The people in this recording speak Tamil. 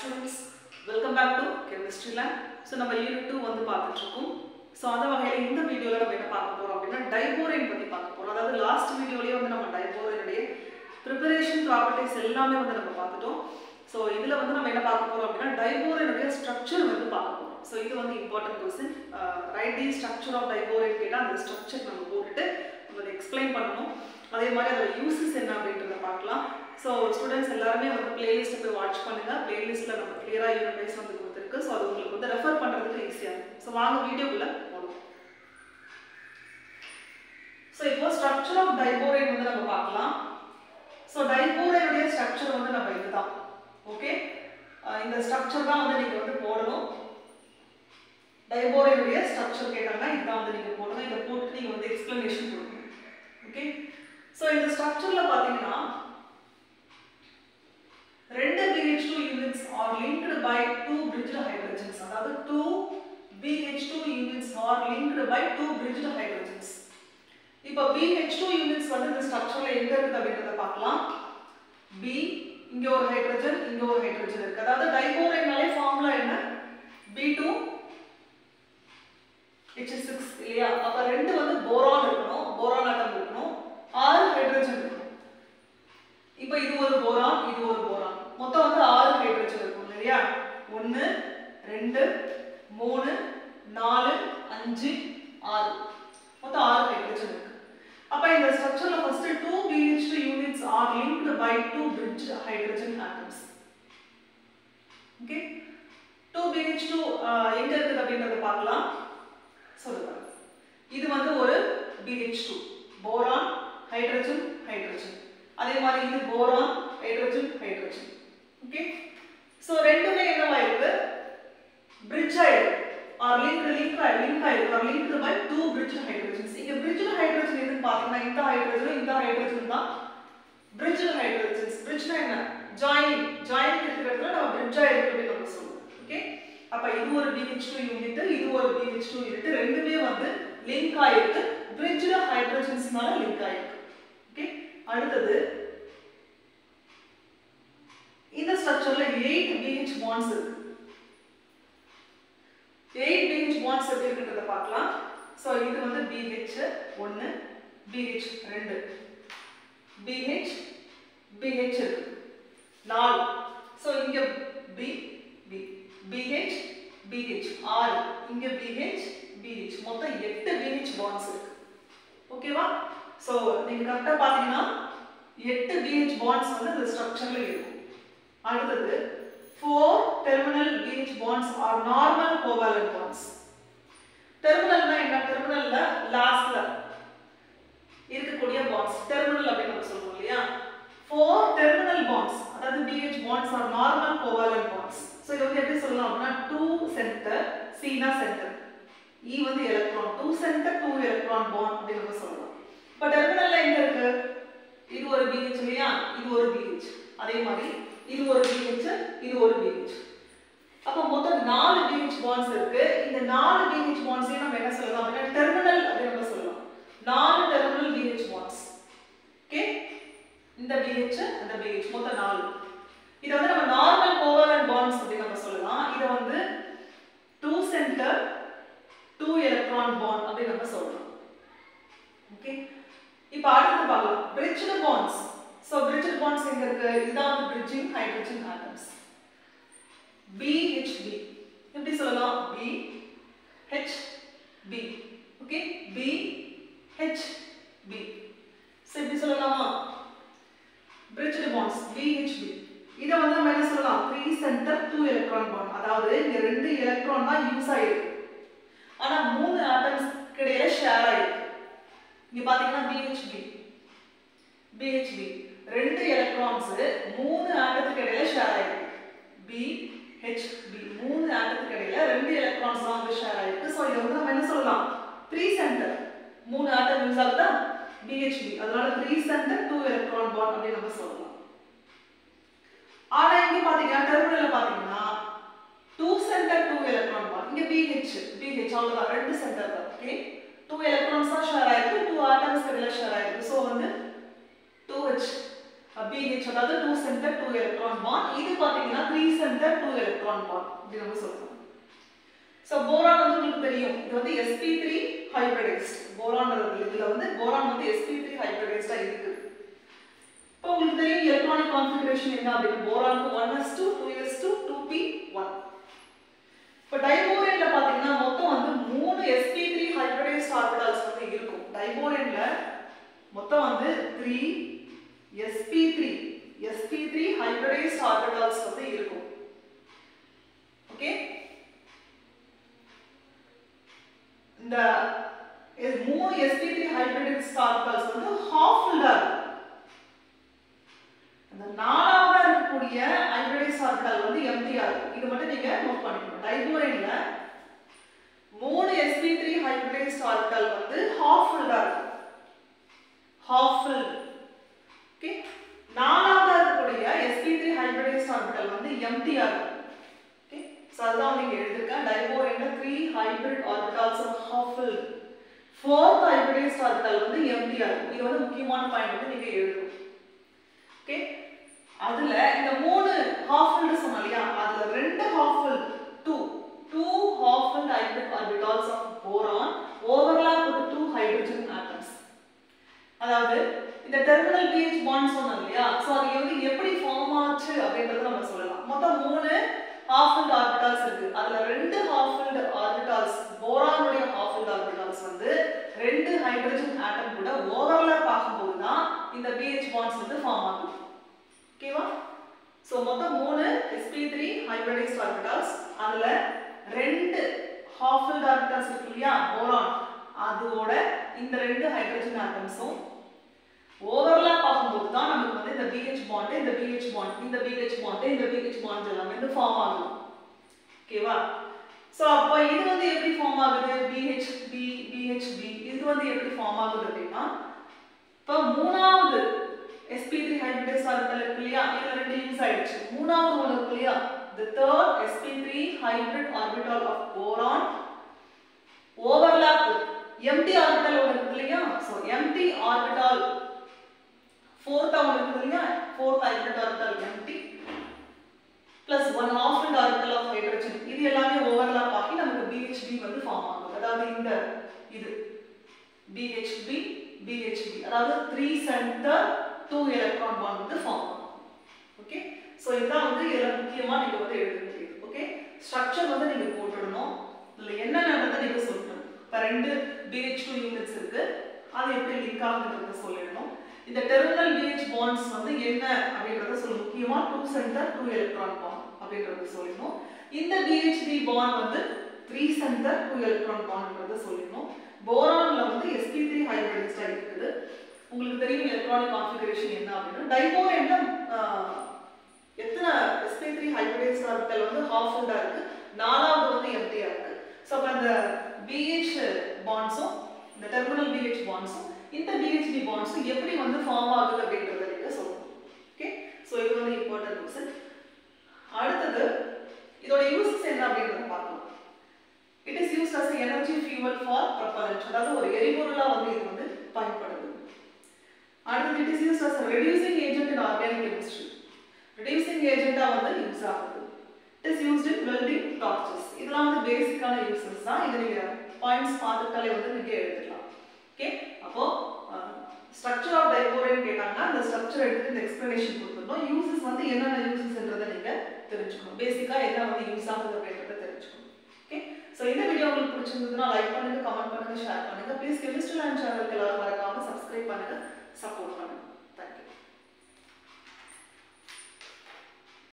students welcome back to chemistry lab so நம்ம யூனிட் டூ வந்து பார்த்துட்டு இருக்கோம் ஸோ அந்த வகையில் இந்த வீடியோவில் நம்ம என்ன பார்க்க போகிறோம் அப்படின்னா டைபோரைன் பற்றி பார்க்க போகிறோம் அதாவது லாஸ்ட் வீடியோலேயே வந்து நம்ம டைபோரைனுடைய ப்ரிப்பரேஷன் ப்ராப்பர்ட்டிஸ் எல்லாமே வந்து நம்ம பார்த்துட்டோம் ஸோ இதில் வந்து நம்ம என்ன பார்க்க போகிறோம் அப்படின்னா டைபோரைனுடைய ஸ்ட்ரக்சர் வந்து பார்க்க போகிறோம் ஸோ இது வந்து important question right the structure of diborane கேட்டால் அந்த ஸ்ட்ரக்சர் நம்ம போட்டுட்டு நம்ம எக்ஸ்பிளைன் பண்ணணும் அதே மாதிரி அதோட யூசஸ் என்ன அப்படின்றத பார்க்கலாம் ஸோ ஸ்டூடெண்ட்ஸ் எல்லாருமே வந்து பிளேலிஸ்ட்டை போய் வாட்ச் பண்ணுங்கள் பிளேலிஸ்ட்டில் நம்ம கிளியராக யூனிட் வைஸ் வந்து கொடுத்துருக்கு ஸோ அது உங்களுக்கு வந்து ரெஃபர் பண்ணுறதுக்கு ஈஸியாக இருக்கும் ஸோ வாங்க வீடியோக்குள்ளே போகலாம் ஸோ இப்போ ஸ்ட்ரக்சர் ஆஃப் டைபோரைன் வந்து நம்ம பார்க்கலாம் ஸோ டைபோரைனுடைய ஸ்ட்ரக்சர் வந்து நம்ம இதுதான் ஓகே இந்த ஸ்ட்ரக்சர் தான் வந்து நீங்கள் வந்து போடணும் டைபோரைனுடைய ஸ்ட்ரக்சர் கேட்டாங்கன்னா இதுதான் வந்து நீங்கள் போடணும் இதை போட்டு நீங்கள் வந்து எக்ஸ்பிளனேஷன் கொடுக்கணும் ஓகே ஸோ இந்த ஸ்ட்ரக்சரில் பார்த்தீங்கன்னா ரெண்டு BH2 units are linked by two bridged hydrogens அதாவது two BH2 units are linked by two bridged hydrogens இப்போ BH2 யூனிட்ஸ் வந்து இந்த ஸ்ட்ரக்சர்ல எங்க இருக்குது அப்படின்றத பார்க்கலாம் B இங்க ஒரு ஹைட்ரஜன் இங்க ஒரு ஹைட்ரஜன் இருக்கு அதாவது டைபோரைனாலே ஃபார்முலா என்ன B2 H6 இல்லையா அப்ப ரெண்டு வந்து போரான் இருக்கணும் போரான் ஆட்டம் இருக்கணும் ஆறு ஹைட்ரஜன் இருக்கணும் இப்போ இது ஒரு போரான் இது ஒரு போரான் மொத்தம் வந்து ஆறு ஹைட்ரஜன் இருக்கும் இல்லையா ஒன்று ரெண்டு மூணு நாலு அஞ்சு ஆறு மொத்தம் ஆறு ஹைட்ரஜன் இருக்கு அப்ப இந்த ஸ்ட்ரக்சர்ல first two BH2 units are linked by two bridged hydrogen atoms okay two BH2 ஆஹ், எங்க இருக்குது அப்படின்றத பார்க்கலாம் சொல்லுங்க இது வந்து ஒரு BH2 போரான் ஹைட்ரஜன் ஹைட்ரஜன் அதே மாதிரி இது boron hydrogen hydrogen okay so ரெண்டுமே என்னவா இருக்கு பிரிட்ஜ் ஆயிருக்கு ஆர் லிங்க் லிங்க் லிங்க் ஆயிருக்கு are link by two bridge hydrogens இங்க பிரிட்ஜ் ஹைட்ரஜன் எதுன்னு பாத்தீங்கன்னா இந்த ஹைட்ரஜனும் இந்த ஹைட்ரஜன் தான் பிரிட்ஜ் ஹைட்ரஜன்ஸ் பிரிட்ஜ்னா என்ன ஜாயினிங் ஜாயினிங் இருக்கிற இடத்துல நம்ம பிரிட்ஜ் ஆயிருக்கு அப்படின்னு நம்ம சொல்லுவோம் ஓகே அப்ப இது ஒரு BH2 யூனிட் இது ஒரு BH2 யூனிட் ரெண்டுமே வந்து லிங்க் ஆயிருக்கு பிரிட்ஜ் ஹைட்ரஜன்ஸ்னால லிங்க் ஆயிருக்கு ஓகே அடுத்தது இந்த ஸ்ட்ரக்சர்ல 8 BH bonds இருக்கு 8 BH bonds எப்படி இருக்குன்றத பார்க்கலாம் சோ இது வந்து BH 1 BH 2 BH BH இருக்கு 4 சோ இங்க B B BH BH 6 இங்க BH BH மொத்தம் 8 BH bonds இருக்கு ஓகேவா சோ நீங்க கரெக்டா பாத்தீங்கன்னா 8 BH bonds வந்து இந்த ஸ்ட்ரக்சர்ல இருக்கும் அடுத்தது four terminal BH bonds are normal covalent bonds டெர்மினல்னா என்ன டெர்மினல்ல லாஸ்ட்ல இருக்கக்கூடிய bonds டெர்மினல் அப்படின்னு நம்ம சொல்லுவோம் இல்லையா ஃபோர் டெர்மினல் bonds அதாவது BH bonds are normal covalent bonds so இது வந்து எப்படி சொல்லலாம் அப்படின்னா டூ சென்டர் சீனா சென்டர் E வந்து electron two centre two electron bond அப்படின்னு நம்ம சொல்லலாம் இப்போ டெர்மினல்ல எங்க இருக்கு இது ஒரு BH இல்லையா இது ஒரு BH அதே மாதிரி இது ஒரு BH இது ஒரு BH அப்போ மொத்தம் நாலு BH bonds இருக்கு இந்த நாலு BH bonds நம்ம என்ன சொல்லலாம் அப்படின்னா டெர்மினல் அப்படின்னு நம்ம சொல்லலாம் நாலு டெர்மினல் BH bonds ஓகே இந்த BH அந்த BH மொத்தம் நாலு இதை வந்து நம்ம நார்மல் கோவலன்ட் bonds அப்படின்னு நம்ம சொல்லலாம் இதை வந்து two centre two electron bond அப்படின்னு நம்ம சொல்லலாம் ஓகே இப்போ அடுத்து பார்க்கலாம் bridged bonds so bridged bonds எங்க இருக்கு இதுதான் வந்து பிரிட்ஜிங் ஹைட்ரஜன் ஆட்டம்ஸ் BHB எப்படி சொல்லலாம் B H B okay B H B so எப்படி சொல்லலாமா பிரிட்ஜ்டு பாண்ட்ஸ் BHB இதை வந்து நம்ம என்ன சொல்லலாம் three centre two electron bond அதாவது இங்க ரெண்டு எலக்ட்ரான் தான் யூஸ் ஆயிருக்கு ஆனா மூணு ஆட்டம்ஸ் இடையில ஷேர் ஆயிருக்கு இங்க பாத்தீங்கன்னா BHB BHB ரெண்டு எலக்ட்ரான்ஸ் மூணு ஆட்டத்துக்கு இடையில ஷேர் ஆயிருக்கு BHB மூணு ஆட்டத்துக்கு இடையில ரெண்டு எலக்ட்ரான்ஸ் தான் வந்து ஷேர் ஆயிருக்கு ஸோ இதை வந்து நம்ம என்ன சொல்லலாம் த்ரீ சென்டர் மூணு ஆட்டம் யூஸ் ஆகுதா BHB அதனால three centre two electron bond அப்படின்னு நம்ம சொல்லலாம் ஆனா இங்க பாத்தீங்கன்னா டெர்மினல்ல பாத்தீங்கன்னா two centre two electron bond இங்க BH BH அவ்வளவுதான் ரெண்டு சென்டர் தான் ஓகே டூ எலக்ட்ரான்ஸ் தான் ஷேர் ஆயிருக்கு டூ ஆட்டம்ஸ் இடையில ஷேர் ஆயிருக்கு ஸோ வந்து டூ ஹெச் பிஹெச் அதாவது two centre two electron bond இது பாத்தீங்கன்னா three centre two electron bond இப்படி நம்ம சொல்றோம் ஸோ போரான் வந்து உங்களுக்கு தெரியும் இது வந்து sp3 ஹைபிரிடைஸ்ட் போரான்றது இதுல வந்து போரான் வந்து sp3 ஹைபிரிடைஸ்டா இருக்கு இப்போ உங்களுக்கு தெரியும் எலக்ட்ரானிக் கான்ஃபிகரேஷன் என்ன அப்படின்னு போரானுக்கு one s two two s two two p one இப்போ டைபோரேன்ல பாத்தீங்கன்னா மொத்தம் வந்து மூணு sp3 ஹைபிரிடைஸ்ட் ஆர்பிட்டால்ஸ் வந்து இருக்கும் டைபோரேன்ல மொத்தம் வந்து three sp3 sp3 hybridised orbitals வந்து இருக்கும் ஓகே இந்த இது மூணு sp3 ஹைபிரிடைஸ்ட் ஆர்பிட்டால்ஸ் வந்து ஹாஃப் ஃபில்டா இருக்கும் அந்த நாலாவதா இருக்கக்கூடிய ஹைபிரிடைஸ்ட் ஆர்பிட்டால் வந்து எம்டியா இருக்கும் இது மட்டும் நீங்க நோட் பண்ணிக்கணும் டைபோரேன்ல மூணு sp3 ஹைபிரிடைஸ்ட் ஆர்பிட்டால் வந்து ஹாஃப் ஃபில்டா இருக்கும் ஹாஃப் ஃபில் ஓகே நாலாவதா இருக்கக்கூடிய sp3 ஹைபிரிடைஸ்ட் ஆர்பிட்டால் வந்து எம்டியா இருக்கும் ஓகே சோ அதான் நீங்க எழுதிருக்கேன் டைபோரேன்ல 3 hybrid orbitals are half fill fourth hybridised orbital வந்து எம்டியா இருக்கும் இது வந்து முக்கியமான பாயிண்ட் வந்து நீங்க எழுதணும் ஓகே அதுல இந்த மூணு ஹாஃப் ஃபில்டு சொன்னோம் இல்லையா அதுல ரெண்டு half filled two two half filled hybrid orbitals of boron overlap with two hydrogen atoms அதாவது இந்த டெர்மினல் pH பாண்ட் சொன்னோம் இல்லையா சோ அது வந்து எப்படி ஃபார்ம் ஆச்சு அப்படின்றத நம்ம சொல்லலாம் மொத்தம் மூணு ஹாஃப் ஃபில்டு ஆர்பிட்டால்ஸ் இருக்கு அதுல ரெண்டு ஹாஃப் ஃபில்டு ஆர்பிட்டால்ஸ் போரானுடைய ஹாஃப் ஃபில்டு ஆர்பிட்டால்ஸ் வந்து ரெண்டு ஹைட்ரஜன் ஆட்டம் கூட ஓவர்லாப் ஆகும்போது தான் இந்த pH பாண்ட்ஸ் வந்து ஃபார்ம் ஆகும் ஓகேவா சோ மொத்தம் மூணு sp3 ஹைபிரிடைஸ்ட் ஆர்பிட்டால்ஸ் அதுல ரெண்டு ஹாஃப் ஃபில்ட் ஆர்பிட்டால்ஸ் இருக்கு இல்லையா போரான் அதோட இந்த ரெண்டு ஹைட்ரஜன் ஆட்டம்ஸும் ஓவர்லாப் ஆகும்போது தான் நமக்கு வந்து இந்த BH பாண்ட் இந்த BH பாண்ட் இந்த BH பாண்ட் இந்த BH பாண்ட் எல்லாமே வந்து ஃபார்ம் ஆகும் ஓகேவா சோ அப்போ இது வந்து எப்படி ஃபார்ம் ஆகுது BHB BHB இது வந்து எப்படி ஃபார்ம் ஆகுது அப்படின்னா இப்போ மூணாவது sp3 ஹைபிரிடைஸ் ஆர்பிட்டல் இருக்கு இல்லையா இதுல ரெண்டு யூஸ் ஆயிடுச்சு மூணாவது ஒன்று இருக்கு இல்லையா the third sp3 hybrid orbital of boron overlap with empty orbital ஒன்று இருக்கு இல்லையா so empty orbital fourth ஒன்று இருக்கு இல்லையா fourth hybrid orbital empty plus one half and orbital of hydrogen இது எல்லாமே overlap ஆகி நமக்கு BHB வந்து ஃபார்ம் ஆகும் அதாவது இந்த இது BHB BHB அதாவது 3 சென்டர் 2 எலக்ட்ரான் பாண்ட் வந்து ஃபார்ம் ஆகும் ஓகே சோ இதுதான் வந்து இதுல முக்கியமா நீங்க வந்து எழுத வேண்டியது ஓகே ஸ்ட்ரக்சர் வந்து நீங்க போட்டுடணும் இதுல என்னென்னதை நீங்க சொல்லணும் இப்ப ரெண்டு BH2 யூனிட்ஸ் இருக்கு அது எப்படி லிங்க் ஆகுதுன்றத சொல்லிடணும் இந்த டெர்மினல் BH பாண்ட்ஸ் வந்து என்ன அப்படின்றத சொல்ல முக்கியமா 2 சென்டர் 2 எலக்ட்ரான் பாண்ட் அப்படின்றத சொல்லிடணும் இந்த BHB பாண்ட் வந்து 3 சென்டர் 2 எலக்ட்ரான் பாண்ட்ன்றத சொல்லிடணும் போரான்ல வந்து sp3 ஹைபிரிடைஸ்டா இருக்குது உங்களுக்கு தெரியும் எலக்ட்ரானிக் கான்ஃபிகரேஷன் என்ன அப்படின்னா டைபோரேன்ல எத்தனை sp3 ஹைபிரிடைஸ்ட் ஆர்பிட்டல் வந்து ஹாஃப் ஃபுல்லா இருக்கு நாலாவது வந்து எம்டியா இருக்கு ஸோ அப்போ அந்த BH பாண்ட்ஸும் இந்த டெர்மினல் BH பாண்ட்ஸும் இந்த BHB பாண்ட்ஸும் எப்படி வந்து ஃபார்ம் ஆகுது அப்படின்றத நீங்க சொல்லணும் ஓகே ஸோ இது வந்து இம்பார்ட்டன்ட் கொஸ்டின் அடுத்தது இதோட யூசஸ் என்ன அப்படின்றத பார்க்கலாம் it is use as energy fuel for propellant அதாவது ஒரு எரிபொருளா வந்து இது வந்து பயன்படுது அடுத்தது it is use as reducing agent in organic chemistry reducing ஏஜென்ட்டா வந்து யூஸ் ஆகுது it is used in welding torches இதெல்லாம் வந்து பேசிக்கான யூசஸ் தான் இதை நீங்க பாயிண்ட்ஸ் பார்த்துட்டாலே வந்து நீங்க எழுதிக்கலாம் ஓகே அப்போ ஸ்ட்ரக்சர் ஆஃப் டைபோரேன் கேட்டாங்கன்னா அந்த ஸ்ட்ரக்சர் எடுத்து இந்த எக்ஸ்பிளனேஷன் கொடுத்துருந்தோம் யூசஸ் வந்து என்னென்ன யூசஸ்ன்றதை நீங்க தெரிஞ்சுக்கணும் பேசிக்கா என்ன வந்து யூஸ் ஆகுது அப்படின்றத தெரிஞ்சுக்கணும் ஓகே ஸோ இந்த வீடியோ உங்களுக்கு பிடிச்சிருந்ததுன்னா லைக் பண்ணுங்க கமெண்ட் பண்ணுங்க ஷேர் பண்ணுங்க ப்ளீஸ் கெமிஸ்ட்ரி லேண்ட் சேனலுக்கு எல்லாரும் மறக்காம சப்ஸ்கிரைப் பண்ணுங்க சப்போர்ட் பண்ணுங்க தேங்க்யூ